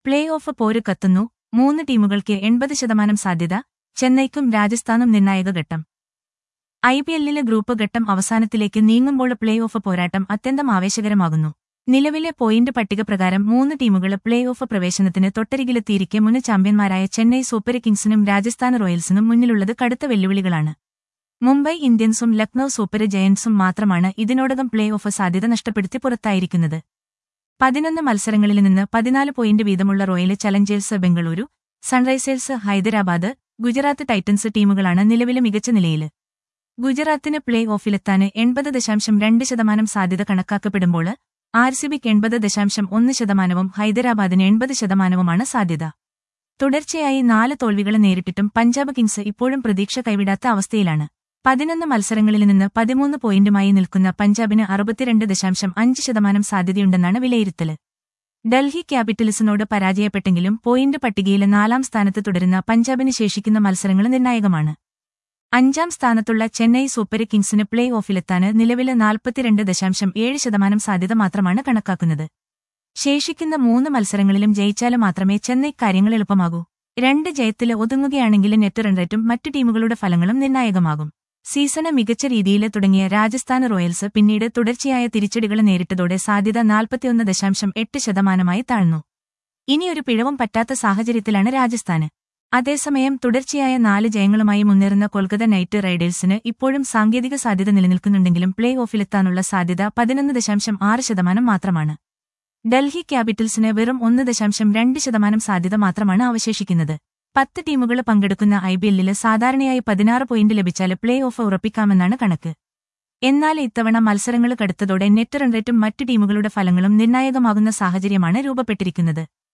play off പോര് കത്തുന്നു മൂന്ന് ടീമുകൾക്ക് എൺപത് ശതമാനം സാധ്യത ചെന്നൈക്കും രാജസ്ഥാനും നിർണായക ഘട്ടം ഐ പി എല്ലിലെ ഗ്രൂപ്പ് ഘട്ടം അവസാനത്തിലേക്ക് നീങ്ങുമ്പോൾ പ്ലേ ഓഫ് പോരാട്ടം അത്യന്തം ആവേശകരമാകുന്നു നിലവിലെ പോയിന്റ് പട്ടിക പ്രകാരം മൂന്ന് ടീമുകൾ പ്ലേ ഓഫ് പ്രവേശനത്തിന് തൊട്ടരികിലെത്തിയിരിക്കെ മുൻ ചാമ്പ്യന്മാരായ ചെന്നൈ സൂപ്പർ കിങ്സിനും രാജസ്ഥാൻ റോയൽസിനും മുന്നിലുള്ളത് കടുത്ത വെല്ലുവിളികളാണ് മുംബൈ ഇന്ത്യൻസും ലക്നൌ സൂപ്പർ ജയന്റ്സും മാത്രമാണ് ഇതിനോടകം പ്ലേ ഓഫ് സാധ്യത നഷ്ടപ്പെടുത്തി പുറത്തായിരിക്കുന്നത് പതിനൊന്ന് മത്സരങ്ങളിൽ നിന്ന് പതിനാല് പോയിന്റ് വീതമുള്ള royal challengers Bengaluru sunrisers Hyderabad Gujarat titans ടീമുകളാണ് നിലവിലെ മികച്ച നിലയില് ഗുജറാത്തിന് പ്ലേ ഓഫിലെത്താന് എൺപത് ദശാംശം രണ്ട് ശതമാനം സാധ്യത കണക്കാക്കപ്പെടുമ്പോൾ ആർ സി ബിക്ക് എൺപത് ദശാംശം ഒന്ന് ശതമാനവും ഹൈദരാബാദിന് എൺപത് ശതമാനവുമാണ് സാധ്യത തുടർച്ചയായി നാല് തോൽവികൾ നേരിട്ടിട്ടും പഞ്ചാബ് കിങ്സ് ഇപ്പോഴും പ്രതീക്ഷ കൈവിടാത്ത അവസ്ഥയിലാണ് പതിനൊന്ന് മത്സരങ്ങളിൽ നിന്ന് പതിമൂന്ന് പോയിന്റുമായി നിൽക്കുന്ന പഞ്ചാബിന് അറുപത്തിരണ്ട് ദശാംശം അഞ്ച് ശതമാനം സാധ്യതയുണ്ടെന്നാണ് വിലയിരുത്തല് ഡൽഹി ക്യാപിറ്റൽസിനോട് പരാജയപ്പെട്ടെങ്കിലും പോയിന്റ് പട്ടികയിലെ നാലാം സ്ഥാനത്ത് തുടരുന്ന പഞ്ചാബിന് ശേഷിക്കുന്ന മത്സരങ്ങൾ നിർണായകമാണ് അഞ്ചാം സ്ഥാനത്തുള്ള ചെന്നൈ സൂപ്പർ കിങ്സിന് പ്ലേ ഓഫിലെത്താന് നിലവിലെ നാൽപ്പത്തിരണ്ട് ദശാംശം ഏഴ് ശതമാനം സാധ്യത മാത്രമാണ് കണക്കാക്കുന്നത് ശേഷിക്കുന്ന മൂന്ന് മത്സരങ്ങളിലും ജയിച്ചാല് മാത്രമേ ചെന്നൈ കാര്യങ്ങൾ എളുപ്പമാകൂ രണ്ട് ജയത്തില് ഒതുങ്ങുകയാണെങ്കിൽ നെറ്റ് റൺ റേറ്റും മറ്റു ടീമുകളുടെ ഫലങ്ങളും നിർണായകമാകും സീസണ് മികച്ച രീതിയിൽ തുടങ്ങിയ രാജസ്ഥാൻ റോയൽസ് പിന്നീട് തുടർച്ചയായ തിരിച്ചടികൾ നേരിട്ടതോടെ സാധ്യത നാൽപ്പത്തിയൊന്ന് ദശാംശം എട്ട് ശതമാനമായി താഴ്ന്നു ഇനിയൊരു പിഴവും പറ്റാത്ത സാഹചര്യത്തിലാണ് രാജസ്ഥാന് അതേസമയം തുടർച്ചയായ നാല് ജയങ്ങളുമായി മുന്നേറുന്ന കൊൽക്കത്ത നൈറ്റ് റൈഡേഴ്സിന് ഇപ്പോഴും സാങ്കേതിക സാധ്യത നിലനിൽക്കുന്നുണ്ടെങ്കിലും പ്ലേ ഓഫിലെത്താനുള്ള സാധ്യത പതിനൊന്ന് ദശാംശം ആറ് ശതമാനം മാത്രമാണ് ഡൽഹി ക്യാപിറ്റൽസിന് വെറും ഒന്ന് ദശാംശം രണ്ട് ശതമാനം സാധ്യത മാത്രമാണ് അവശേഷിക്കുന്നത് പത്ത് ടീമുകൾ പങ്കെടുക്കുന്ന ഐ പി എല്ലില് സാധാരണയായി പതിനാറ് പോയിന്റ് ലഭിച്ചാൽ പ്ലേ ഓഫ് ഉറപ്പിക്കാമെന്നാണ് കണക്ക് എന്നാൽ ഇത്തവണ മത്സരങ്ങൾ കടുത്തതോടെ നെറ്റ് റൺ റേറ്റും മറ്റു ടീമുകളുടെ ഫലങ്ങളും നിർണായകമാകുന്ന സാഹചര്യമാണ് രൂപപ്പെട്ടിരിക്കുന്നത്